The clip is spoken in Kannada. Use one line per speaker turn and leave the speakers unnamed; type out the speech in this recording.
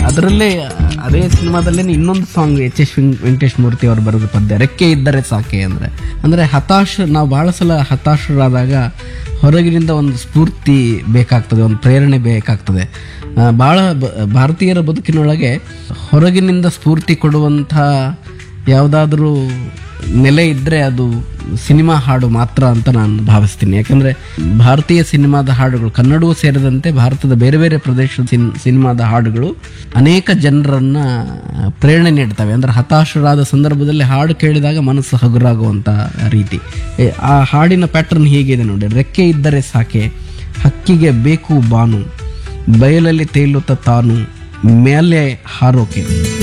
ಅದರಲ್ಲೇ ಅದೇ ಸಿನಿಮಾದಲ್ಲೇ ಇನ್ನೊಂದು song H S Venkatesh Murthy ಅವರು ಬರೆದ ಪದ್ಯ ರೆಕ್ಕೆ ಇದ್ದರೆ ಸಾಕೆ ಅಂದ್ರೆ ಅಂದ್ರೆ ಹತಾಶ ನಾವು ಬಹಳ ಸಲ ಹತಾಶರಾದಾಗ ಹೊರಗಿನಿಂದ ಒಂದು ಸ್ಫೂರ್ತಿ ಬೇಕಾಗ್ತದೆ ಒಂದು ಪ್ರೇರಣೆ ಬೇಕಾಗ್ತದೆ ಆ, ಬಹಳ ಬ- ಭಾರತೀಯರ ಬದುಕಿನೊಳಗೆ ಹೊರಗಿನಿಂದ ಸ್ಫೂರ್ತಿ ಕೊಡುವಂಥ ಯಾವುದಾದ್ರೂ ನೆಲೆ ಇದ್ದರೆ ಅದು ಸಿನಿಮಾ ಹಾಡು ಮಾತ್ರ ಅಂತ ನಾನು ಭಾವಿಸ್ತೀನಿ ಯಾಕಂದರೆ ಭಾರತೀಯ ಸಿನಿಮಾದ ಹಾಡುಗಳು ಕನ್ನಡವೂ ಸೇರಿದಂತೆ ಭಾರತದ ಬೇರೆ ಬೇರೆ ಪ್ರದೇಶದ ಸಿನ್- ಸಿನಿಮಾದ ಹಾಡುಗಳು ಅನೇಕ ಜನರನ್ನು ಪ್ರೇರಣೆ ನೀಡ್ತವೆ ಅಂದರೆ ಹತಾಶರಾದ ಸಂದರ್ಭದಲ್ಲಿ ಹಾಡು ಕೇಳಿದಾಗ ಮನಸ್ಸು ಹಗುರಾಗುವಂಥ ರೀತಿ ಏ, ಆ ಹಾಡಿನ ಪ್ಯಾಟರ್ನ್ ಹೀಗಿದೆ ನೋಡಿ ರೆಕ್ಕೆ ಇದ್ದರೆ ಸಾಕೆ ಹಕ್ಕಿಗೆ ಬೇಕು ಬಾನು ಬಯಲಲ್ಲಿ ತೇಲುತ್ತ ತಾನು ಮೇಲೆ ಹಾರೋಕೆ